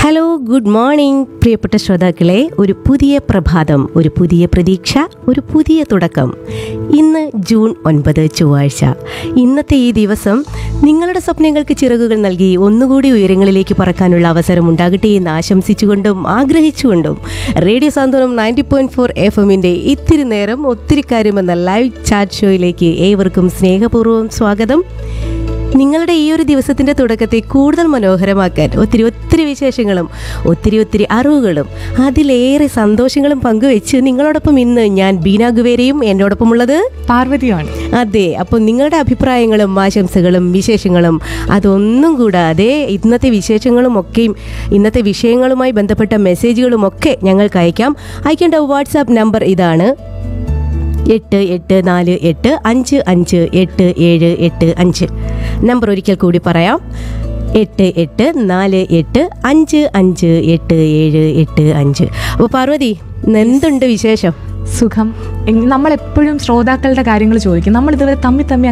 hello good morning പ്രിയപ്പെട്ട ശ്രോതാക്കളെ ഒരു പുതിയ പ്രഭാതം ഒരു പുതിയ പ്രതീക്ഷ ഒരു പുതിയ തുടക്കം ഇന്ന് ജൂൺ ഒൻപത് ചൊവ്വാഴ്ച ഇന്നത്തെ ഈ ദിവസം നിങ്ങളുടെ സ്വപ്നങ്ങൾക്ക് ചിറകുകൾ നൽകി ഒന്നുകൂടി ഉയരങ്ങളിലേക്ക് പറക്കാനുള്ള അവസരം ഉണ്ടാകട്ടെ എന്ന് ആശംസിച്ചുകൊണ്ടും ആഗ്രഹിച്ചുകൊണ്ടും radio Santhwanam ninety point four F എമ്മിൻ്റെ ഇത്തിരി നേരം ഒത്തിരി കാര്യം എന്ന ലൈവ് ചാറ്റ് ഷോയിലേക്ക് ഏവർക്കും സ്നേഹപൂർവ്വം സ്വാഗതം നിങ്ങളുടെ ഈ ഒരു ദിവസത്തിൻ്റെ തുടക്കത്തെ കൂടുതൽ മനോഹരമാക്കാൻ ഒത്തിരി ഒത്തിരി വിശേഷങ്ങളും ഒത്തിരി ഒത്തിരി അറിവുകളും അതിലേറെ സന്തോഷങ്ങളും പങ്കുവെച്ച് നിങ്ങളോടൊപ്പം ഇന്ന് ഞാൻ ബീന ഗുവേരയും എന്നോടൊപ്പമുള്ളത് പാർവതിയാണ് അതെ അപ്പോൾ നിങ്ങളുടെ അഭിപ്രായങ്ങളും ആശംസകളും വിശേഷങ്ങളും അതൊന്നും കൂടാതെ ഇന്നത്തെ വിശേഷങ്ങളും ഒക്കെയും ഇന്നത്തെ വിഷയങ്ങളുമായി ബന്ധപ്പെട്ട മെസ്സേജുകളും ഒക്കെ ഞങ്ങൾക്ക് അയക്കാം അയക്കേണ്ട വാട്സാപ്പ് നമ്പർ ഇതാണ് എട്ട് എട്ട് നാല് എട്ട് അഞ്ച് അഞ്ച് എട്ട് ഏഴ് എട്ട് അഞ്ച് നമ്പർ ഒരിക്കൽ കൂടി പറയാം എട്ട് എട്ട് നാല് എട്ട് അഞ്ച് അഞ്ച് എട്ട് ഏഴ് എട്ട് അഞ്ച് അപ്പോൾ പാർവതി ഇന്ന് എന്തുണ്ട് വിശേഷം സുഖം എങ്- നമ്മളെപ്പോഴും ശ്രോതാക്കളുടെ കാര്യങ്ങൾ ചോദിക്കും നമ്മൾ ഇതുവരെ തമ്മി തമ്മി